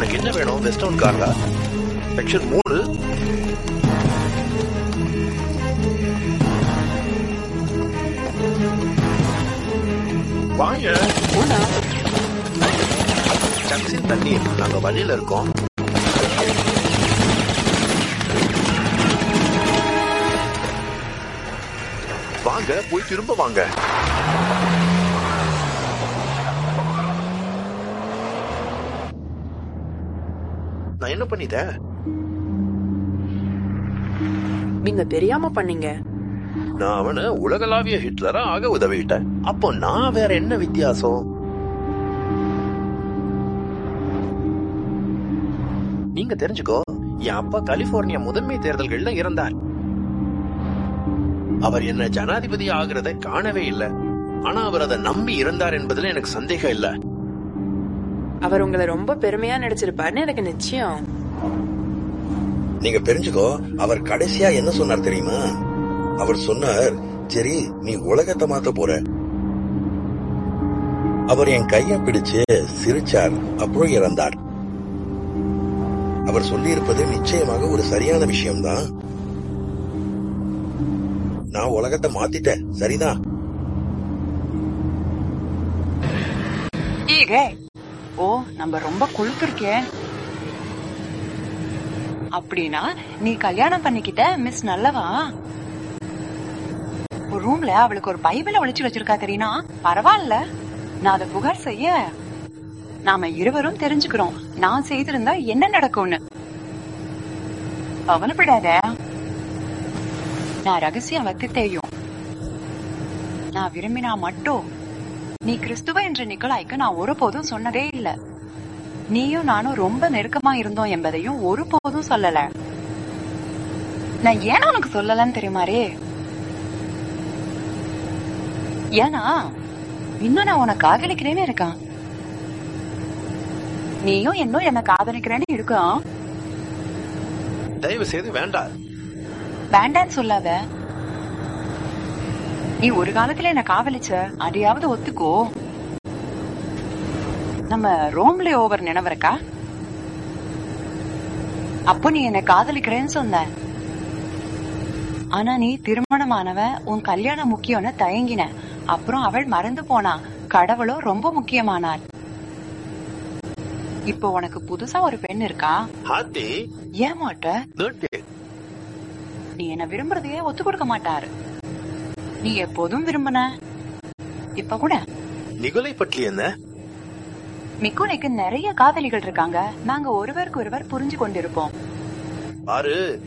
உனக்கு என்ன வேணும் வெஸ்டர்ன் கார்டா செக்ஷன் மூணு வாங்க போனா ஜங்ஷன் தண்ணீர் நாங்க வழியில இருக்கோம் வாங்க போய் திரும்ப வாங்க நான் என்ன பண்ணிட்டேன் நீங்க தெரியாம பண்ணீங்க நான் அவனை உலகளாவிய ஹிட்லரா ஆக உதவிட்டேன் அப்போ நான் வேற என்ன வித்தியாசம் நீங்க தெரிஞ்சுக்கோ என் அப்பா கலிபோர்னியா முதன்மை தேர்தல்கள்ல இறந்தார் அவர் என்ன ஜனாதிபதி ஆகிறத காணவே இல்லை ஆனா அவர் அதை நம்பி இருந்தார் என்பதுல எனக்கு சந்தேகம் இல்ல அவர் உங்களை ரொம்ப பெருமையா நடிச்சிருப்பாருன்னு எனக்கு நிச்சயம் நீங்க தெரிஞ்சுக்கோ அவர் கடைசியா என்ன சொன்னார் தெரியுமா அவர் சொன்னார் சரி நீ உலகத்தை மாத்த போற அவர் என் கைய பிடிச்சு சிரிச்சார் அப்புறம் இறந்தார் அவர் சொல்லியிருப்பது நிச்சயமாக ஒரு சரியான விஷயம்தான் நான் உலகத்தை மாத்திட்டேன் சரிதான் ஈக ஓ நம்ம ரொம்ப கொழுத்திருக்கே அப்படின்னா நீ கல்யாணம் பண்ணிக்கிட்ட மிஸ் நல்லவா ஒரு ரூம்ல அவளுக்கு ஒரு பைபிள ஒளிச்சு வச்சிருக்கா தெரியுமா பரவாயில்ல நான் அதை புகார் செய்ய நாம இருவரும் தெரிஞ்சுக்கிறோம் நான் செய்திருந்தா என்ன நடக்கும்னு கவலைப்படாத நான் ரகசியம் வைத்து தெரியும் நான் விரும்பினா மட்டும் நீ கிறிஸ்துவ என்ற நிக்கலாய்க்கு நான் ஒருபோதும் சொன்னதே இல்ல நீயும் நானும் ரொம்ப நெருக்கமா இருந்தோம் என்பதையும் ஒருபோதும் சொல்லல நான் ஏன் உனக்கு சொல்லலன்னு தெரியுமாரே ஏன்னா இன்னும் நான் உன்னை காதலிக்கிறேன்னு இருக்கான் நீயும் இன்னும் என்ன காதலிக்கிறேன்னு இருக்கான் தயவு செய்து வேண்டாம் வேண்டான்னு சொல்லாத நீ ஒரு காலத்துல என்ன காவலிச்ச அதையாவது ஒத்துக்கோ நம்ம ரோம்ல ஓவர் நினைவரக்கா அப்போ நீ என்ன காதலிக்கிறேன்னு சொன்ன ஆனா நீ திருமணமானவ உன் கல்யாணம் முக்கியம்னு தயங்கின அப்புறம் அவள் மறந்து போனா கடவுளோ ரொம்ப முக்கியமானார் இப்போ உனக்கு புதுசா ஒரு பெண் இருக்கா ஹாத்தி ஏமாட்ட கேட்டு நீ என்ன விரும்புறதையே ஒத்து கொடுக்க மாட்டாரு நீ எப்போதும் விரும்பின இப்ப கூட நிகழை பற்றி என்ன மிக்குனைக்கு நிறைய காதலிகள் இருக்காங்க நாங்க ஒருவருக்கு ஒருவர் புரிஞ்சு கொண்டிருப்போம் பாரு